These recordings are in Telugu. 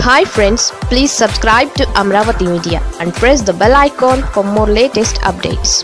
hi friends please subscribe to Amaravati media and press the bell icon for more latest updates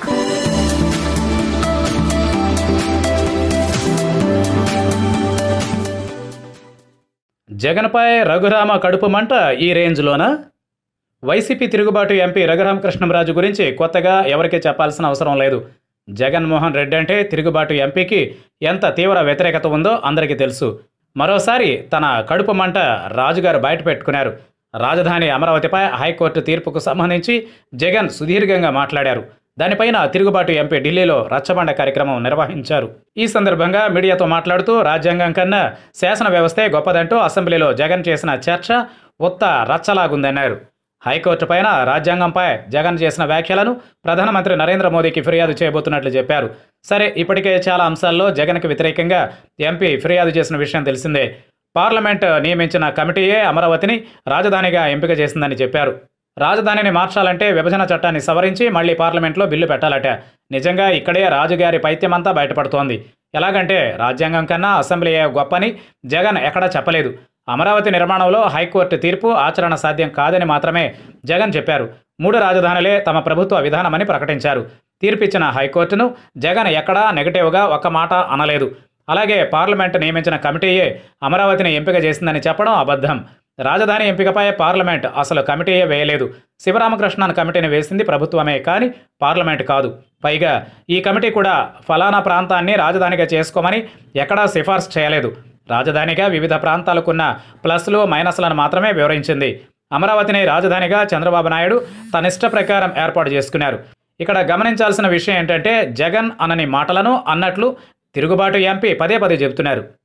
జగన్పై రఘురామ కడుపు మంట ఈ రేంజ్లోనా వైసీపీ తిరుగుబాటు ఎంపీ రఘురామకృష్ణంరాజు గురించి కొత్తగా ఎవరికీ చెప్పాల్సిన అవసరం లేదు జగన్మోహన్ రెడ్డి అంటే తిరుగుబాటు ఎంపీకి ఎంత తీవ్ర వ్యతిరేకత ఉందో అందరికీ తెలుసు మరోసారి తన కడుపు మంట రాజుగారు బయట పెట్టుకున్నారు రాజధాని అమరావతిపై హైకోర్టు తీర్పుకు సంబంధించి జగన్ సుదీర్ఘంగా మాట్లాడారు దానిపైన తిరుగుబాటు ఎంపీ ఢిల్లీలో రచ్చబండ కార్యక్రమం నిర్వహించారు ఈ సందర్భంగా మీడియాతో మాట్లాడుతూ రాజ్యాంగం కన్నా శాసన వ్యవస్థే గొప్పదంటూ అసెంబ్లీలో జగన్ చేసిన చర్చ ఉత్త రచ్చలాగుందన్నారు హైకోర్టు పైన రాజ్యాంగంపై జగన్ చేసిన వ్యాఖ్యలను ప్రధానమంత్రి నరేంద్ర మోదీకి ఫిర్యాదు చేయబోతున్నట్లు చెప్పారు సరే ఇప్పటికే చాలా అంశాల్లో జగన్కి వ్యతిరేకంగా ఎంపీ ఫిర్యాదు చేసిన విషయం తెలిసిందే పార్లమెంట్ నియమించిన కమిటీయే అమరావతిని రాజధానిగా ఎంపిక చేసిందని చెప్పారు రాజధానిని మార్చాలంటే విభజన చట్టాన్ని సవరించి మళ్ళీ పార్లమెంట్లో బిల్లు పెట్టాలట నిజంగా ఇక్కడే రాజుగారి పైత్యమంతా బయటపడుతోంది ఎలాగంటే రాజ్యాంగం కన్నా అసెంబ్లీయే గొప్పని జగన్ ఎక్కడా చెప్పలేదు అమరావతి నిర్మాణంలో హైకోర్టు తీర్పు ఆచరణ సాధ్యం కాదని మాత్రమే జగన్ చెప్పారు మూడు రాజధానులే తమ ప్రభుత్వ విధానమని ప్రకటించారు తీర్పిచ్చిన హైకోర్టును జగన్ ఎక్కడా నెగటివ్గా ఒక్క మాట అనలేదు అలాగే పార్లమెంట్ నియమించిన కమిటీయే అమరావతిని ఎంపిక చేసిందని చెప్పడం అబద్ధం రాజధాని ఎంపికపై పార్లమెంట్ అసలు కమిటీయే వేయలేదు శివరామకృష్ణన్ కమిటీని వేసింది ప్రభుత్వమే కానీ పార్లమెంట్ కాదు పైగా ఈ కమిటీ కూడా ఫలానా ప్రాంతాన్ని రాజధానిగా చేసుకోమని ఎక్కడా సిఫార్సు చేయలేదు రాజధానిగా వివిధ ప్రాంతాలకున్న ప్లస్లు మైనస్లను మాత్రమే వివరించింది అమరావతిని రాజధానిగా చంద్రబాబు నాయుడు తన ఇష్ట ప్రకారం ఏర్పాటు చేసుకున్నారు ఇక్కడ గమనించాల్సిన విషయం ఏంటంటే జగన్ అనని మాటలను అన్నట్లు తిరుగుబాటు ఎంపీ పదే పదే చెబుతున్నారు